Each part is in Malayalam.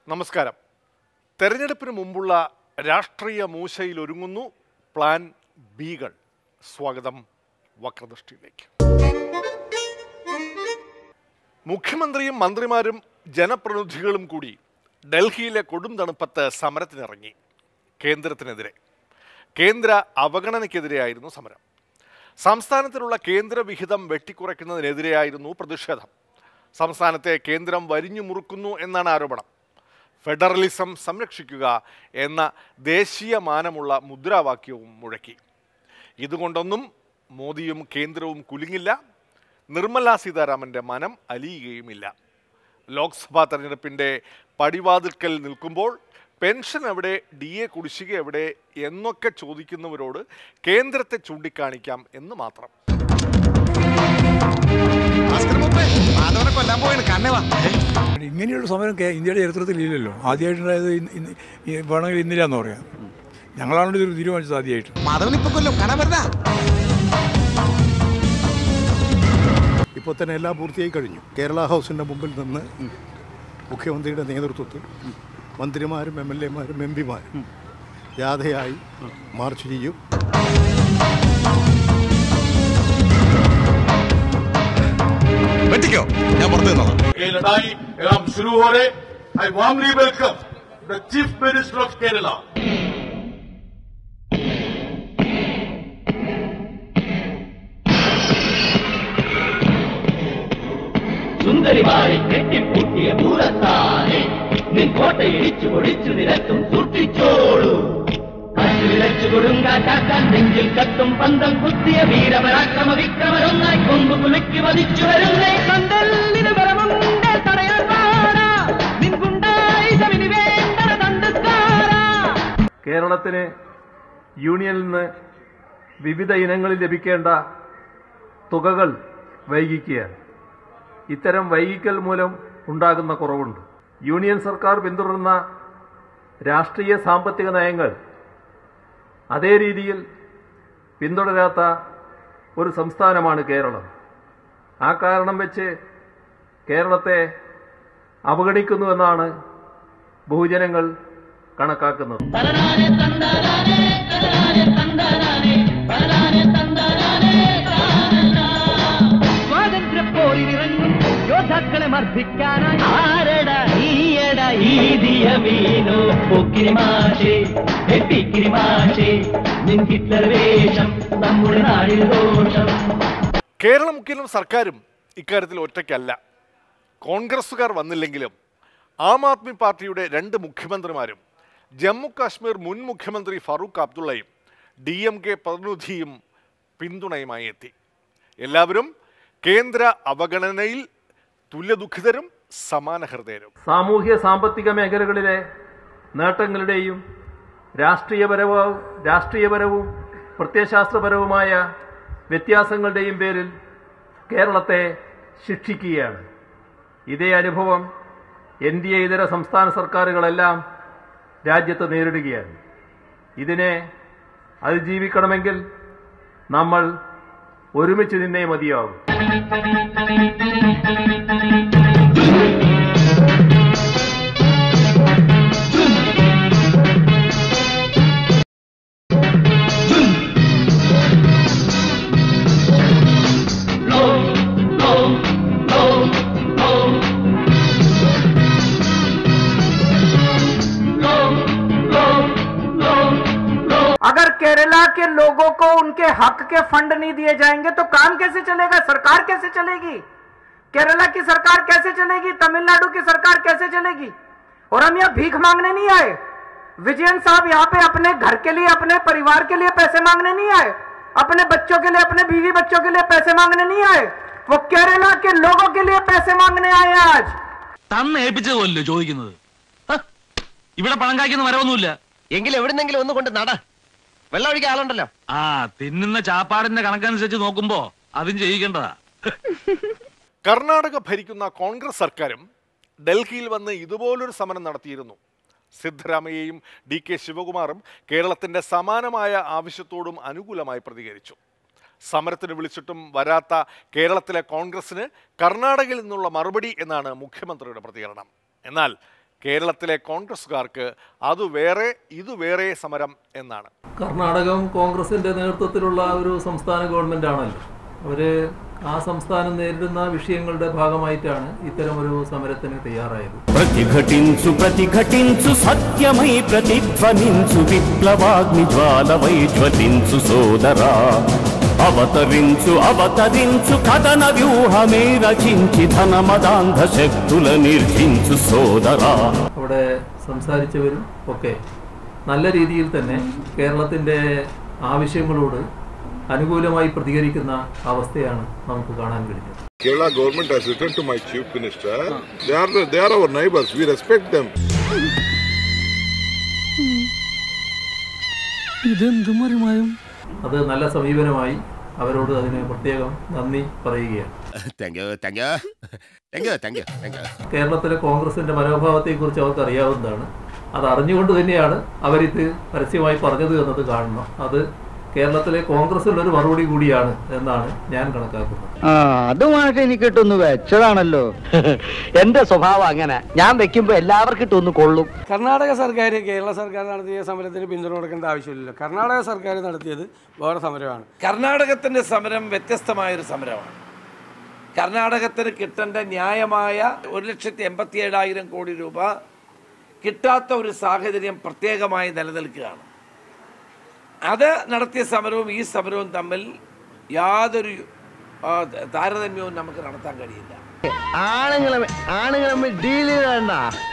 നമസ്കാരം തെരഞ്ഞെടുപ്പിന് മുമ്പുള്ള രാഷ്ട്രീയ മൂശയിൽ ഒരുങ്ങുന്നു പ്ലാൻ ബികൾ സ്വാഗതം വക്രദൃഷ്ടിയിലേക്ക് മുഖ്യമന്ത്രിയും മന്ത്രിമാരും ജനപ്രതിനിധികളും കൂടി ഡൽഹിയിലെ കൊടും തണുപ്പത്ത് സമരത്തിനിറങ്ങി കേന്ദ്രത്തിനെതിരെ കേന്ദ്ര അവഗണനയ്ക്കെതിരെയായിരുന്നു സമരം സംസ്ഥാനത്തിനുള്ള കേന്ദ്ര വിഹിതം വെട്ടിക്കുറയ്ക്കുന്നതിനെതിരെയായിരുന്നു പ്രതിഷേധം സംസ്ഥാനത്തെ കേന്ദ്രം വരിഞ്ഞു മുറുക്കുന്നു എന്നാണ് ആരോപണം ഫെഡറലിസം സംരക്ഷിക്കുക എന്ന ദേശീയ മാനമുള്ള മുദ്രാവാക്യവും മുഴക്കി ഇതുകൊണ്ടൊന്നും മോദിയും കേന്ദ്രവും കുലുങ്ങില്ല നിർമ്മല സീതാരാമൻ്റെ മനം അലിയുകയുമില്ല ലോക്സഭാ തെരഞ്ഞെടുപ്പിൻ്റെ പടിവാതിൽക്കൽ നിൽക്കുമ്പോൾ പെൻഷൻ എവിടെ ഡി എ കുടിശ്ശിക എവിടെ എന്നൊക്കെ ചോദിക്കുന്നവരോട് കേന്ദ്രത്തെ ചൂണ്ടിക്കാണിക്കാം എന്ന് മാത്രം ഭാസ്കർ മുപ്പേ മാധവനെ കൊല്ലാൻ പോയാണ് കണ്ണേ വാ ഇങ്ങനെയുള്ള സമരം കേ- ഇന്ത്യയുടെ ചരിത്രത്തിൽ ഇല്ലല്ലോ ആദ്യമായിട്ടുണ്ടായത് ഇന്ന് ഇന്ന് ഈ വേണമെങ്കിൽ ഇന്നില്ലാന്ന് പറയാം ഞങ്ങളാണ് ഇത് തീരുമാനിച്ചത് ആദ്യമായിട്ട് മാധവൻ ഇപ്പൊ കൊല്ലും കാണാൻ വരുന്ന ഇപ്പോൾ തന്നെ എല്ലാം പൂർത്തിയായി കഴിഞ്ഞു കേരള ഹൗസിൻ്റെ മുമ്പിൽ നിന്ന് മുഖ്യമന്ത്രിയുടെ നേതൃത്വത്തിൽ മന്ത്രിമാരും എം എൽ എമാരും എം പിമാരും ജാഥയായി മാർച്ച് ചെയ്യും വെട്ടിക്കോ ഞാൻ പുറത്തു നിന്നോളാം ये लड़ाई हम शुरू हो रहे I warmly welcome the chief minister of Kerala സുന്ദരിമാരെ കെട്ടിപ്പൂട്ടിയ പൂരത്താനെ നിൻ കോട്ട ഇടിച്ചു പൊടിച്ചു നിരത്തും സൂക്ഷിച്ചോളൂ വിളച്ചു കൊടുങ്കാറ്റാക്കാൻ നെഞ്ചിൽ കത്തും പന്തം കുത്തിയ വീരപരാക്രമ വിക്രമരൊന്നായി കൊമ്പ് കുലുക്കി വധിച്ചു വരുന്നേ കണ്ടല്ലിന് ബലമുണ്ട് തടയാൻ പാടാ നിൻ ഗുണ്ടായിസമിനി വേണ്ടര തണ്ടുക്കാരാ കേരളത്തിന് യൂണിയനിൽ നിന്ന് വിവിധ ഇനങ്ങളിൽ ലഭിക്കേണ്ട തുകകൾ വൈകിക്കുകയാണ് ഇത്തരം വൈകിക്കൽ മൂലം ഉണ്ടാകുന്ന കുറവുണ്ട് യൂണിയൻ സർക്കാർ പിന്തുടരുന്ന രാഷ്ട്രീയ സാമ്പത്തിക നയങ്ങൾ അതേ രീതിയിൽ പിന്തുടരാത്ത ഒരു സംസ്ഥാനമാണ് കേരളം ആ കാരണം വെച്ച് കേരളത്തെ അവഗണിക്കുന്നുവെന്നാണ് ബഹുജനങ്ങൾ കണക്കാക്കുന്നത് തലനാനെ തന്തനാനെ തലനാനെ തന്തനാനെ തലനാനെ തന്തനാനെ സ്വാതന്ത്ര്യ പോരിനിറങ്ങും യോദ്ധാക്കളെ മർദ്ദിക്കാനായി ആരട ഈയട ഈദിയ മീനോ പൊക്കിരി മാഷേ എപ്പിക്കിരി മാഷേ നിൻ ഹിറ്റ്ലർ വേഷം നമ്മുടെ നാടിൽ ദോഷം കേരള മുഖ്യനും സർക്കാരും ഇക്കാര്യത്തിൽ ഒറ്റയ്ക്കല്ല കോൺഗ്രസ്സുകാർ വന്നില്ലെങ്കിലും ആം ആദ്മി പാർട്ടിയുടെ രണ്ട് മുഖ്യമന്ത്രിമാരും ജമ്മു കാശ്മീർ മുൻ മുഖ്യമന്ത്രി ഫറൂഖ് അബ്ദുള്ളയും ഡി എം കെ പ്രതിനിധിയും പിന്തുണയുമായി എത്തി എല്ലാവരും കേന്ദ്ര അവഗണനയിൽ തുല്യദുഃഖിതരും സമാന ഹൃദയരും സാമൂഹ്യ സാമ്പത്തിക മേഖലകളിലെ നേട്ടങ്ങളുടെയും രാഷ്ട്രീയപരവും രാഷ്ട്രീയപരവും പ്രത്യയശാസ്ത്രപരവുമായ വ്യത്യാസങ്ങളുടെയും പേരിൽ കേരളത്തെ ശിക്ഷിക്കുകയാണ് ഇതേ അനുഭവം എൻ ഡി എ ഇതര സംസ്ഥാന സർക്കാരുകളെല്ലാം രാജ്യത്ത് നേരിടുകയാണ് ഇതിനെ അതിജീവിക്കണമെങ്കിൽ നമ്മൾ ഒരുമിച്ച് നിന്നേ മതിയാകും no, no, no, no. No, no, no, no. अगर केरला के लोगों को उनके हक के फंड नहीं दिए जाएंगे तो काम कैसे चलेगा सरकार कैसे चलेगी केरला की सरकार कैसे चलेगी तमिलनाडु की सरकार कैसे चलेगी और हम यहाँ भीख मांगने नहीं आए विजयन साहब यहाँ पे अपने घर के लिए अपने परिवार के लिए पैसे मांगने नहीं आए अपने बच्चों के लिए अपने बीवी बच्चों के लिए पैसे मांगने नहीं आए वो केरला के लोगों के लिए पैसे मांगने आए हैं आज തന്ന് ഏൽപ്പിച്ചതുമല്ലോ ചോദിക്കുന്നത് ഹ, ഇവിടെ പണം കായ്ക്കുന്ന മരമൊന്നുമില്ല എങ്കിൽ എവിടുന്നെങ്കിലും ഒന്ന് കൊണ്ട് നട വെള്ളം ഒഴിക്കാൻ ആളുണ്ടല്ലോ ആ തിന്നുന്ന ചാപ്പാടിന്റെ കണക്കനുസരിച്ച് നോക്കുമ്പോ അതും ചെയ്യിക്കേണ്ടതാ കർണാടക ഭരിക്കുന്ന കോൺഗ്രസ് സർക്കാരും ഡൽഹിയിൽ വന്ന് ഇതുപോലൊരു സമരം നടത്തിയിരുന്നു സിദ്ധരാമയ്യയും ഡി കെ ശിവകുമാറും കേരളത്തിൻ്റെ സമാനമായ ആവശ്യത്തോടും അനുകൂലമായി പ്രതികരിച്ചു സമരത്തിന് വിളിച്ചിട്ടും വരാത്ത കേരളത്തിലെ കോൺഗ്രസിന് കർണാടകയിൽ നിന്നുള്ള മറുപടി എന്നാണ് മുഖ്യമന്ത്രിയുടെ പ്രതികരണം എന്നാൽ കേരളത്തിലെ കോൺഗ്രസ്സുകാർക്ക് അത് വേറെ ഇത് വേറെ സമരം എന്നാണ് കർണാടകം കോൺഗ്രസിന്റെ നേതൃത്വത്തിലുള്ള ഒരു സംസ്ഥാന ഗവൺമെന്റ് ആണല്ലോ അവര് ആ സംസ്ഥാനം നേരിടുന്ന വിഷയങ്ങളുടെ ഭാഗമായിട്ടാണ് ഇത്തരമൊരു സമരത്തിന് തയ്യാറായത് ప్రతిఘటించు ప్రతిఘటించు సత్యమై ప్రతిధ్వనించు విప్లవాగ్ని జ్వాలవై జ్వలించు సోదరా అవతరించు అవతరించు కథన వ్యూహమే రచించి ధనమదాంధ శక్తుల నిర్జించు సోదరా അവിടെ സംസാരിച്ചവരും ഒക്കെ നല്ല രീതിയിൽ തന്നെ കേരളത്തിന്റെ ആവശ്യങ്ങളോട് അനുകൂലമായി പ്രതികരിക്കുന്ന അവസ്ഥയാണ് നമുക്ക് കാണാൻ കഴിഞ്ഞത് Kerala government has written to my chief minister. They are they are our neighbors. We respect them. അത് നല്ല സമീപനമായി അവരോട് അതിന് പ്രത്യേകം നന്ദി പറയുകയാണ് thank you thank you thank you thank you thank you കേരളത്തിലെ കോൺഗ്രസിന്റെ മനോഭാവത്തെക്കുറിച്ച് അവർക്ക് അറിയാവുന്നതാണ് അത് അറിഞ്ഞുകൊണ്ട് തന്നെയാണ് അവരിത് പരസ്യമായി പറഞ്ഞത് എന്നത് കാണണം അത് കേരളത്തിലെ കോൺഗ്രസിനുള്ള ഒരു മറുപടി കൂടിയാണ് എന്നാണ് ഞാൻ കണക്കാക്കുന്നത് ആ അതുമായിട്ട് എനിക്ക് ഇട്ടൊന്ന് വെച്ചതാണല്ലോ എന്റെ സ്വഭാവം അങ്ങനെ ഞാൻ വെക്കുമ്പോ എല്ലാവർക്കും ഇട്ടൊന്ന് കൊള്ളും കർണാടക സർക്കാർ കേരള സർക്കാർ നടത്തിയ സമരത്തിന് പിന്തുണ കൊടുക്കേണ്ട ആവശ്യമില്ലല്ലോ കർണാടക സർക്കാർ നടത്തിയത് വേറെ സമരമാണ് കർണാടകത്തിന്റെ സമരം വ്യത്യസ്തമായ ഒരു സമരമാണ് കർണാടകത്തിന് കിട്ടേണ്ട ന്യായമായ ഒരു ലക്ഷത്തി എൺപത്തി ഏഴായിരം കോടി രൂപ കിട്ടാത്ത ഒരു സാഹചര്യം പ്രത്യേകമായി നിലനിൽക്കുകയാണ് അത് നടത്തിയ സമരവും ഈ സമരവും തമ്മിൽ യാതൊരു ആ, താരതമ്യവും നമുക്ക് നടത്താൻ കഴിയില്ല ആണുങ്ങളെ ആണുങ്ങളെ ഡീൽ ചെയ്യണ്ട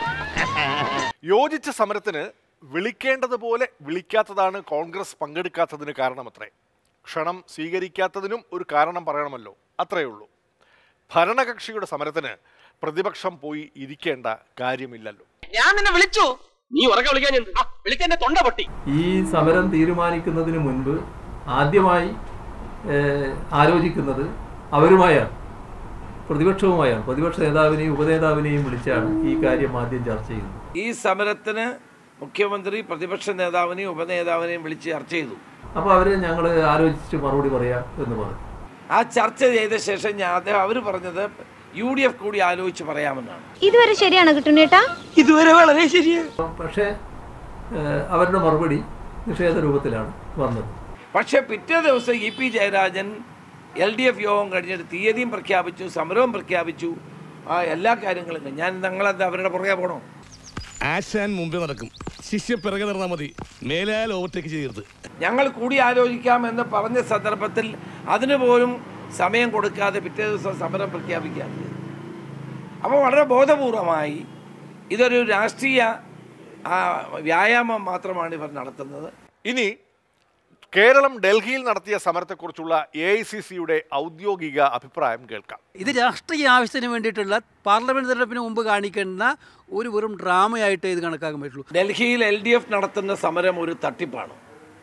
യോജിച്ച സമരത്തിന് വിളിക്കേണ്ടതുപോലെ വിളിക്കാത്തതാണ് കോൺഗ്രസ് പങ്കെടുക്കാത്തതിന് കാരണമത്രേ ക്ഷണം സ്വീകരിക്കാത്തതിനും ഒരു കാരണം പറയണമല്ലോ അത്രയേ ഉള്ളൂ ഭരണകക്ഷിയുടെ സമരത്തിന് പ്രതിപക്ഷം പോയി ഇരിക്കേണ്ട കാര്യമില്ലല്ലോ ഞാൻ നിന്നെ വിളിച്ചു നീ ഉറക്കെ വിളിക്കാൻ വിളിക്കാൻ തൊണ്ട പൊട്ടി ഈ സമരം തീരുമാനിക്കുന്നതിന് മുൻപ് ആദ്യമായി ഏഹ്, ആലോചിക്കുന്നത് അവരുമായാണ് പ്രതിപക്ഷവുമായാണ് പ്രതിപക്ഷ നേതാവിനെയും ഉപനേതാവിനെയും വിളിച്ചാണ് ഈ കാര്യം ആദ്യം ചർച്ച ചെയ്യുന്നത് ഈ സമരത്തിന് മുഖ്യമന്ത്രി പ്രതിപക്ഷ നേതാവിനെയും ഉപനേതാവിനെയും വിളിച്ച് ചർച്ച ചെയ്തു അപ്പോൾ അവർ ഞങ്ങൾ ആലോചിച്ച് മറുപടി പറയാം എന്ന് പറഞ്ഞു ആ ചർച്ച ചെയ്ത ശേഷം ഞാൻ അദ്ദേഹം അവർ പറഞ്ഞത് യു ഡി എഫ് കൂടി ആലോചിച്ച് പറയാമെന്നാണ് ഇതുവരെ ശരിയാണോ കിട്ടുന്നേട്ടാ ഇതുവരെ വളരെ ശരിയാണ് പക്ഷേ ഏഹ്, അവരുടെ മറുപടി നിഷേധ രൂപത്തിലാണ് വന്നത് പക്ഷേ പിറ്റേ ദിവസം E P Jayarajan L D F യോഗം കഴിഞ്ഞിട്ട് തീയതിയും പ്രഖ്യാപിച്ചു സമരവും പ്രഖ്യാപിച്ചു ആ എല്ലാ കാര്യങ്ങളും കഴിഞ്ഞു. ഞാൻ ഞങ്ങളെന്താ അവരുടെ പുറകെ പോകണോ ആശാൻ മുമ്പേ നടക്കും ശിഷ്യ പിറകെ നടന്നാൽ മതി മേലാൽ ഓവർടേക്ക് ചെയ്യരുത് ഞങ്ങൾ കൂടി ആലോചിക്കാം എന്ന് പറഞ്ഞ സന്ദർഭത്തിൽ അതിന് പോലും സമയം കൊടുക്കാതെ പിറ്റേ ദിവസം സമരം പ്രഖ്യാപിക്കുകയാണ് ചെയ്തത്. അപ്പോൾ വളരെ ബോധപൂർവമായി ഇതൊരു രാഷ്ട്രീയ ആ, വ്യായാമം മാത്രമാണ് ഇവർ നടത്തുന്നത് ഇനി കേരളം ഡൽഹിയിൽ നടത്തിയ സമരത്തെക്കുറിച്ചുള്ള എ ഐ സി സിയുടെ ഔദ്യോഗിക അഭിപ്രായം കേൾക്കാം ഇത് രാഷ്ട്രീയ ആവശ്യത്തിന് വേണ്ടിയിട്ടുള്ള പാർലമെന്റ് തെരഞ്ഞെടുപ്പിന് മുമ്പ് കാണിക്കേണ്ട ഒരു വെറും ഡ്രാമയായിട്ട് ഇത് കണക്കാക്കാൻ പറ്റുള്ളൂ ഡൽഹിയിൽ എൽ ഡി എഫ് നടത്തുന്ന സമരം ഒരു തട്ടിപ്പാണ്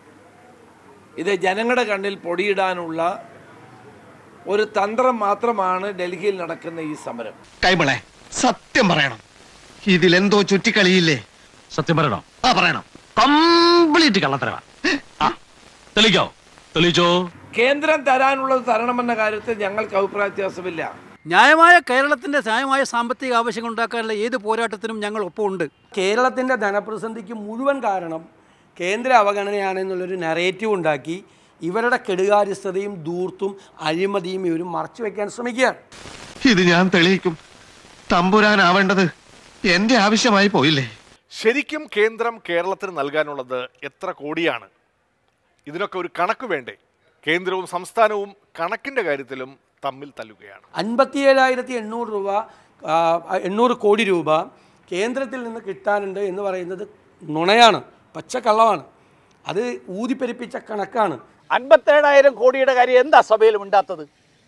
ഇത് ജനങ്ങളുടെ കണ്ണിൽ പൊടിയിടാനുള്ള ഒരു തന്ത്രം മാത്രമാണ് ഡൽഹിയിൽ നടക്കുന്ന ഈ സമരം കൈമളെ സത്യം പറയണം ഇതിലെന്തോ ചുറ്റിക്കളിയില്ലേ സത്യം പറയണോ ആ പറയണം കംപ്ലീറ്റ് കള്ളത്തരവാ തെളിക്കോ തെളിച്ചോ കേന്ദ്രം തരാനുള്ളത് തരണമെന്ന കാര്യത്തിൽ ഞങ്ങൾക്ക് അഭിപ്രായ വ്യത്യാസമില്ല ന്യായമായ കേരളത്തിന്റെ ന്യായമായ സാമ്പത്തിക ആവശ്യങ്ങൾ ഉണ്ടാക്കാനുള്ള ഏത് പോരാട്ടത്തിനും ഞങ്ങൾ ഒപ്പമുണ്ട് കേരളത്തിൻ്റെ ധനപ്രതിസന്ധിക്ക് മുഴുവൻ കാരണം കേന്ദ്ര അവഗണനയാണെന്നുള്ളൊരു നറേറ്റീവ് ഉണ്ടാക്കി ഇവരുടെ കെടുകാര്യസ്ഥതയും ദൂർത്തും അഴിമതിയും ഇവർ മറച്ചു വെക്കാൻ ശ്രമിക്കുകയാണ് ഇത് ഞാൻ തെളിയിക്കും തമ്പുരാനാവേണ്ടത് എന്റെ ആവശ്യമായി പോയില്ലേ ശരിക്കും കേന്ദ്രം കേരളത്തിന് നൽകാനുള്ളത് എത്ര കോടിയാണ് ഇതിനൊക്കെ ഒരു കണക്ക് വേണ്ടേ കേന്ദ്രവും സംസ്ഥാനവും കണക്കിന്റെ കാര്യത്തിലും തമ്മിൽ തല്ലുകയാണ് അൻപത്തിയേഴായിരത്തി എണ്ണൂറ് രൂപ ആ, എണ്ണൂറ് കോടി രൂപ കേന്ദ്രത്തിൽ നിന്ന് കിട്ടാനുണ്ട് എന്ന് പറയുന്നത് നുണയാണ് പച്ചക്കള്ളമാണ് അത് ഊതിപ്പെരിപ്പിച്ച കണക്കാണ് അൻപത്തേഴായിരം കോടിയുടെ കാര്യം എന്താ സഭയിൽ ഉണ്ടാത്തത്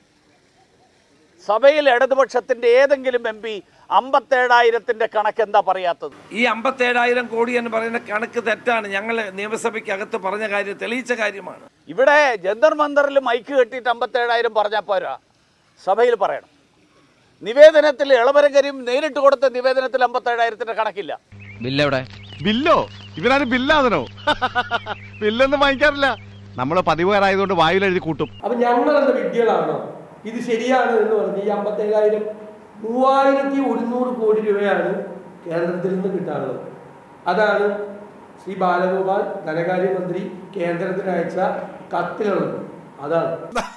സഭയിൽ ഇടതുപക്ഷത്തിന്റെ ഏതെങ്കിലും എം പി അമ്പത്തേഴായിരത്തിന്റെ കണക്ക് എന്താ പറയാത്തത് ഈ അമ്പത്തേഴായിരം കോടി എന്ന് പറയുന്ന കണക്ക് തെറ്റാണ് ഞങ്ങൾ നിയമസഭയ്ക്കകത്ത് പറഞ്ഞ കാര്യം തെളിയിച്ച കാര്യമാണ് ഇവിടെ ജന്തർ മന്ദറിൽ മൈക്ക് കെട്ടിയിട്ട് അമ്പത്തേഴായിരം പറഞ്ഞാൽ പോരാ സഭയിൽ പറയണം നിവേദനത്തിൽ ഇളവരകരിയും നേരിട്ട് കൊടുത്ത നിവേദനത്തിൽ അമ്പത്തേഴായിരത്തിന്റെ കണക്കില്ല ബില്ലെവിടെ ബില്ലോ ഇവരാരും ബില്ലാതനോ ബില്ലൊന്നും വാങ്ങിക്കാറില്ല നമ്മൾ പതിവുകാരായതുകൊണ്ട് വായിൽ എഴുതി കൂട്ടും അപ്പം ഞങ്ങളെന്ത് വിദ്യകളാണോ ഇത് ശരിയാണ് എന്ന് പറഞ്ഞ് ഈ അമ്പത്തേഴായിരം മൂവായിരത്തി ഒരുന്നൂറ് കോടി രൂപയാണ് കേന്ദ്രത്തിൽ നിന്ന് കിട്ടാനുള്ളത് അതാണ് ശ്രീ ബാലഗോപാൽ ധനകാര്യമന്ത്രി കേന്ദ്രത്തിന് അയച്ച കത്തിലുള്ളത് അതാണ്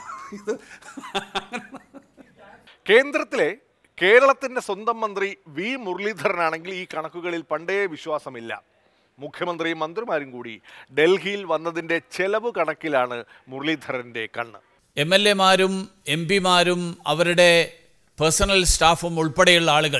കേന്ദ്രത്തിലെ കേരളത്തിന്റെ സ്വന്തം മന്ത്രി വി മുരളീധരനാണെങ്കിൽ ഈ കണക്കുകളിൽ പണ്ടേ വിശ്വാസമില്ല മുഖ്യമന്ത്രിയും മന്ത്രിമാരും കൂടി ഡൽഹിയിൽ വന്നതിന്റെ ചെലവ് കണക്കിലാണ് മുരളീധരന്റെ കണ്ണ് എം എൽ എമാരും എം പിമാരും അവരുടെ പേഴ്സണൽ സ്റ്റാഫും ഉൾപ്പെടെയുള്ള ആളുകൾ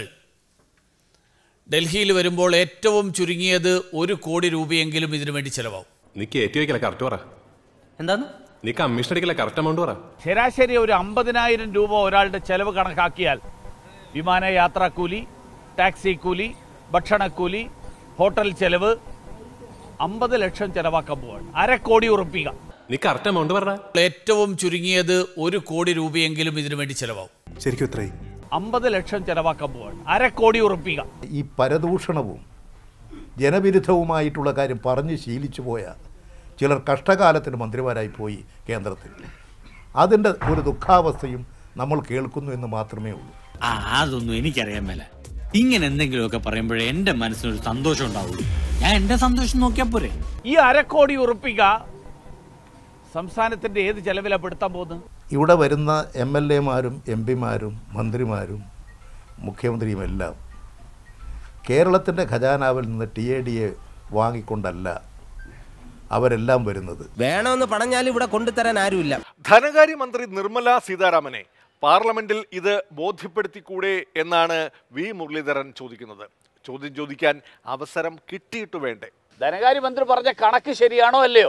ഡൽഹിയിൽ വരുമ്പോൾ ഏറ്റവും ചുരുങ്ങിയത് ഒരു കോടി രൂപയെങ്കിലും ഇതിനു വേണ്ടി ചെലവാകും നീ കയറ്റി വെക്കല കറക്റ്റ് പറ എന്താണ് നീ കമ്മീഷൻ അടിക്കല കറക്റ്റ് എമൗണ്ട് പറ ശരാശരി ഒരു അമ്പതിനായിരം രൂപ ഒരാളുടെ ചെലവ് കണക്കാക്കിയാൽ വിമാനയാത്രാ കൂലി ടാക്സി കൂലി ഭക്ഷണക്കൂലി ഹോട്ടൽ ചെലവ് അമ്പത് ലക്ഷം ചെലവാക്കാൻ പോവാണ് അര കോടി ഉറപ്പിക നീ കറക്റ്റ് എമൗണ്ട് പറ ഏറ്റവും ചുരുങ്ങിയത് ഒരു കോടി രൂപയെങ്കിലും ഇതിനു വേണ്ടി ചെലവാകും ശരിക്കും എത്രയായി അമ്പത് ലക്ഷം ചെലവാക്കാൻ പോവാണ് അര കോടി ഉറപ്പിക ഈ പരദൂഷണവും ജനവിരുദ്ധവുമായിട്ടുള്ള കാര്യം പറഞ്ഞ് ശീലിച്ചു പോയ ചിലർ കഷ്ടകാലത്തിന് മന്ത്രിമാരായി പോയി കേന്ദ്രത്തിൽ അതിൻ്റെ ഒരു ദുഃഖാവസ്ഥയും നമ്മൾ കേൾക്കുന്നു എന്ന് മാത്രമേ ഉള്ളൂ ആ അതൊന്നും എനിക്കറിയാൻ മേല ഇങ്ങനെ എന്തെങ്കിലുമൊക്കെ പറയുമ്പോഴേ എന്റെ മനസ്സിനൊരു സന്തോഷം ഉണ്ടാവുള്ളൂ ഞാൻ എന്റെ സന്തോഷം നോക്കിയാ പോരെ ഈ അര കോടി ഉറപ്പിക സംസ്ഥാനത്തിന്റെ ഏത് ചെലവിലാണ് പെടുത്താൻ പോകുന്നത് ഇവിടെ വരുന്ന എം എൽ എമാരും എം പിമാരും മന്ത്രിമാരും മുഖ്യമന്ത്രിയും എല്ലാം കേരളത്തിൻ്റെ ഖജാനാവിൽ നിന്ന് ടി എ ഡി എ വാങ്ങിക്കൊണ്ടല്ല അവരെല്ലാം വരുന്നത് വേണമെന്ന് പറഞ്ഞാൽ ഇവിടെ കൊണ്ടുതരാൻ ആരുമില്ല ധനകാര്യമന്ത്രി നിർമ്മല സീതാരാമനെ പാർലമെന്റിൽ ഇത് ബോധ്യപ്പെടുത്തിക്കൂടെ എന്നാണ് വി മുരളീധരൻ ചോദിക്കുന്നത് ചോദ്യം ചോദിക്കാൻ അവസരം കിട്ടിയിട്ടു വേണ്ടേ ധനകാര്യമന്ത്രി പറഞ്ഞ കണക്ക് ശരിയാണോ അല്ലയോ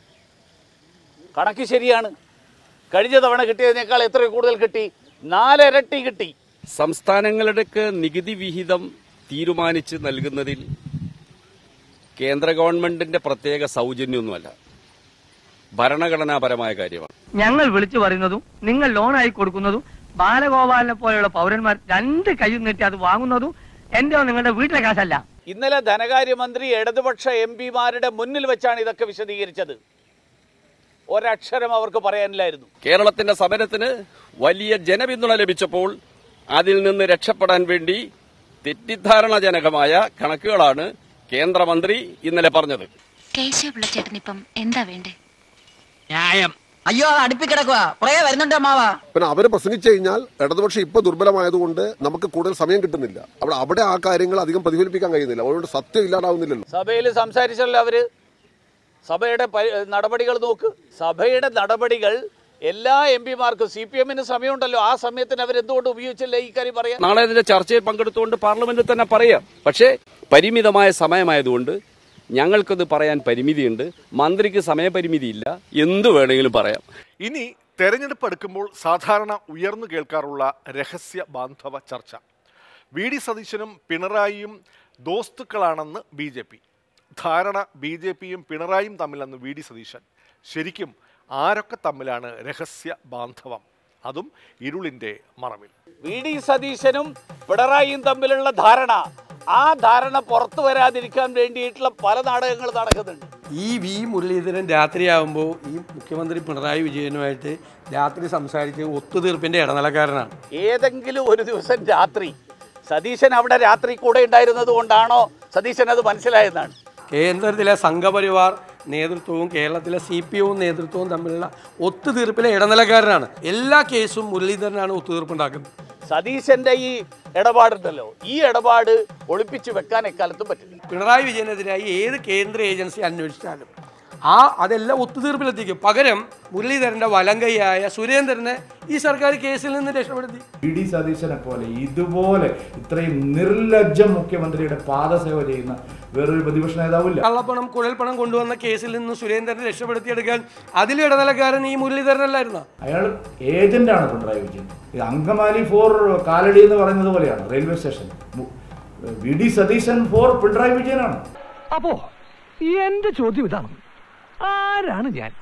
കണക്ക് ശരിയാണ് കഴിഞ്ഞ തവണ കിട്ടിയതിനേക്കാൾ എത്ര കൂടുതൽ കിട്ടി നാലിരട്ടി കിട്ടി സംസ്ഥാനങ്ങളുടെ നികുതി വിഹിതം തീരുമാനിച്ച് നൽകുന്നതിൽ കേന്ദ്ര ഗവൺമെന്റിന്റെ പ്രത്യേക സൗജന്യമൊന്നുമല്ല ഭരണഘടനാപരമായ കാര്യമാണ് ഞങ്ങൾ വിളിച്ചു പറയുന്നതും നിങ്ങൾ ലോണായി കൊടുക്കുന്നതും ബാലഗോപാലിനെ പോലെയുള്ള പൗരന്മാർ രണ്ട് കൈയും നീട്ടി അത് വാങ്ങുന്നതും എന്റെ നിങ്ങളുടെ വീട്ടിലെ കാശല്ല ഇന്നലെ ധനകാര്യമന്ത്രി ഇടതുപക്ഷ എം പിമാരുടെ മുന്നിൽ വെച്ചാണ് ഇതൊക്കെ വിശദീകരിച്ചത് ഒരക്ഷരം അവർക്ക് പറയാനില്ലായിരുന്നു കേരളത്തിന്റെ സമരത്തിന് വലിയ ജനപിന്തുണ ലഭിച്ചപ്പോൾ അതിൽ നിന്ന് രക്ഷപ്പെടാൻ വേണ്ടി തെറ്റിദ്ധാരണജനകമായ കണക്കുകളാണ് കേന്ദ്രമന്ത്രി ഇന്നലെ പറഞ്ഞത് കേശവപിള്ള ചേട്ടനിപ്പം എന്താ വേണ്ടേ ന്യായം അയ്യോ അത് അടുപ്പി കിടക്കുക കുറേ വരുന്നുണ്ട് അമ്മാവാ പിന്നെ അവര് പ്രസംഗിച്ചു കഴിഞ്ഞാൽ ഇടതുപക്ഷം ഇപ്പൊ ദുർബലമായതുകൊണ്ട് നമുക്ക് കൂടുതൽ സമയം കിട്ടുന്നില്ല അവിടെ അവിടെ ആ കാര്യങ്ങൾ അധികം പ്രതിഫലിപ്പിക്കാൻ കഴിയുന്നില്ല അതുകൊണ്ട് സത്യം ഇല്ലാതാവുന്നില്ലല്ലോ സഭയിൽ സംസാരിച്ചല്ലോ അവര് സഭയുടെ പരി- നടപടികൾ നോക്ക് സഭയുടെ നടപടികൾ എല്ലാ എം പിമാർക്കും സി പി എമ്മിന് സമയമുണ്ടല്ലോ ആ സമയത്തിന് അവരെന്തുകൊണ്ട് ഉപയോഗിച്ചില്ല ഈ കാര്യം പറയാൻ നാളെ ഇതിന്റെ ചർച്ചയിൽ പങ്കെടുത്തുകൊണ്ട് പാർലമെന്റിൽ തന്നെ പറയാം പക്ഷേ പരിമിതമായ സമയമായതുകൊണ്ട് ഞങ്ങൾക്കത് പറയാൻ പരിമിതിയുണ്ട് മന്ത്രിക്ക് സമയപരിമിതിയില്ല എന്തു വേണമെങ്കിലും പറയാം ഇനി തെരഞ്ഞെടുപ്പ് അടുക്കുമ്പോൾ സാധാരണ ഉയർന്നു കേൾക്കാറുള്ള രഹസ്യ ബാന്ധവ ചർച്ച വി ഡി സതീശനും പിണറായിയും ദോസ്തുക്കളാണെന്ന് ബി ജെ പി ധാരണ ബി ജെ പിയും പിണറായിയും തമ്മിലെന്ന് വി ഡി സതീശൻ ശരിക്കും ആരൊക്കെ തമ്മിലാണ് രഹസ്യ ബാന്ധവം അതും ഇരുളിൻ്റെ മറവിൽ വി ഡി സതീശനും പിണറായിയും തമ്മിലുള്ള ധാരണ ആ ധാരണ പുറത്തു വരാതിരിക്കാൻ വേണ്ടിയിട്ടുള്ള പല നാടകങ്ങൾ നടക്കുന്നുണ്ട് ഈ വി മുരളീധരൻ രാത്രിയാകുമ്പോൾ ഈ മുഖ്യമന്ത്രി പിണറായി വിജയനുമായിട്ട് രാത്രി സംസാരിച്ച് ഒത്തുതീർപ്പിന്റെ ഇടനിലക്കാരനാണ് ഏതെങ്കിലും ഒരു ദിവസം രാത്രി സതീശൻ അവിടെ രാത്രി കൂടെ ഉണ്ടായിരുന്നത് കൊണ്ടാണോ സതീശൻ അത് മനസ്സിലായെന്നാണ് കേന്ദ്രത്തിലെ സംഘപരിവാർ നേതൃത്വവും കേരളത്തിലെ സി പി എവും നേതൃത്വവും തമ്മിലുള്ള ഒത്തുതീർപ്പിലെ ഇടനിലക്കാരനാണ് എല്ലാ കേസും മുരളീധരനാണ് ഒത്തുതീർപ്പുണ്ടാക്കുന്നത് സതീശന്റെ ഈ ഇടപാടുണ്ടല്ലോ ഈ ഇടപാട് ഒളിപ്പിച്ചു വെക്കാൻ എക്കാലത്തും പറ്റില്ല പിണറായി വിജയനെതിരായി ഏത് കേന്ദ്ര ഏജൻസി അന്വേഷിച്ചാലും ആ അതെല്ലാം ഒത്തുതീർപ്പിലെത്തിക്കും പകരം മുരളീധരന്റെ വലങ്കൈയായ സുരേന്ദ്രനെ ഈ സർക്കാർ കേസിൽ നിന്ന് രക്ഷപ്പെടുത്തി വി ഡി സതീശനെ പോലെ ഇതുപോലെ ഇത്രയും നിർലജ്ജ മുഖ്യമന്ത്രിയുടെ പാദസേവ ചെയ്യുന്ന വേറൊരു പ്രതിപക്ഷ നേതാവില്ല കള്ളപ്പണം കുഴൽപ്പണം കൊണ്ടുവന്ന കേസിൽ നിന്ന് സുരേന്ദ്രനെ രക്ഷപ്പെടുത്തിയെടുക്കാൻ അതിൽ ഇടനിലക്കാരൻ ഈ മുരളീധരനല്ലായിരുന്നോ അയാൾ ഏജന്റാണ് പിണറായി വിജയൻ ഇത് അങ്കമാലി ഫോർ കാലടി എന്ന് പറയുന്നത് പോലെയാണ് റെയിൽവേ സ്റ്റേഷൻ മു- V D Satheeshan for Pinarayi വിജയനാണ് അപ്പോ എന്റെ ചോദ്യം ഇതാണ് ആരാണ് ഞാൻ